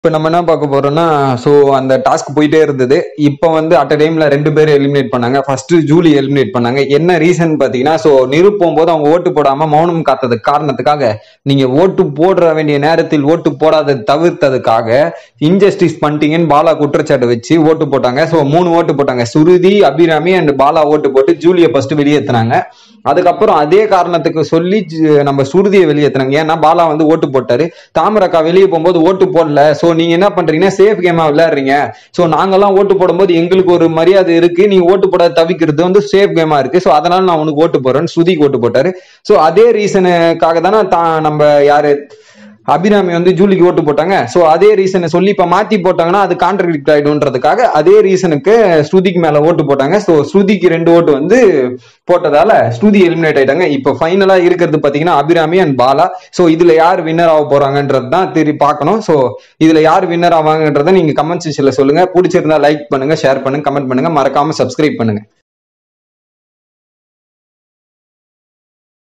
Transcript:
இப்போ நம்ம என்ன பார்க்க போறோம்னா ஸோ அந்த டாஸ்க் போயிட்டே இருந்தது இப்போ வந்து அட் டைம்ல ரெண்டு பேரும் எலிமினேட் பண்ணாங்க ஃபர்ஸ்ட் ஜூலி எலிமினேட் பண்ணாங்க என்ன ரீசன் பார்த்தீங்கன்னா ஸோ நிருப்பும் போது அவங்க ஓட்டு போடாம மௌனம் காத்ததுக்கு காரணத்துக்காக நீங்க ஓட்டு போடுற வேண்டிய நேரத்தில் ஓட்டு போடாத தவிர்த்ததுக்காக இன்ஜஸ்டிஸ் பண்ணிட்டீங்கன்னு பாலா குற்றச்சாட்டு வச்சு ஓட்டு போட்டாங்க ஸோ மூணு ஓட்டு போட்டாங்க சுருதி அபிராமி அண்ட் பாலா ஓட்டு போட்டு ஜூலியை ஃபர்ஸ்ட் வெளியேற்றினாங்க அதுக்கப்புறம் அதே காரணத்துக்கு சொல்லி ஜ- நம்ம சுருதியை வெளியேற்றினாங்க ஏன்னா பாலா வந்து ஓட்டு போட்டாரு தாமரக்கா வெளியே போகும்போது ஓட்டு போடல சோ நீங்க என்ன பண்றீங்கன்னா சேஃப் கேமா விளையாடுறீங்க சோ நாங்கெல்லாம் ஓட்டு போடும்போது எங்களுக்கு ஒரு மரியாதை இருக்கு நீ ஓட்டு போடாத தவிக்கிறது வந்து சேஃப் கேமா இருக்கு சோ அதனால நான் உனக்கு ஓட்டு போடுறேன்னு சுதிக்கு ஓட்டு போட்டாரு சோ அதே ரீசனுக்காக தானே தான் நம்ம யாரு அபிராமி வந்து ஜூலிக்கு ஓட்டு போட்டாங்க சோ அதே ரீசனை சொல்லி இப்ப மாத்தி போட்டாங்கன்னா அது கான்ட்ரடிக்ட் ஆயிடும்ன்றதுக்காக அதே ரீசனுக்கு ஸ்ருதிக்கு மேல ஓட்டு போட்டாங்க சோ ஸ்ருதிக்கு ரெண்டு ஓட்டு வந்து போட்டதால ஸ்ருதி எலிமினேட் ஆயிட்டாங்க இப்போ ஃபைனலா இருக்கிறது பாத்தீங்கன்னா அபிராமி அண்ட் பாலா சோ இதுல யார் வின்னர் ஆக போறாங்கன்றது தான் திருப்பி பார்க்கணும் சோ இதுல யார் வின்னர் ஆவாங்கன்றதை நீங்க கமெண்ட் செக்ஷன்ல சொல்லுங்க பிடிச்சிருந்தா லைக் பண்ணுங்க ஷேர் பண்ணுங்க கமெண்ட் பண்ணுங்க மறக்காம சப்ஸ்கிரைப் பண்ணுங்க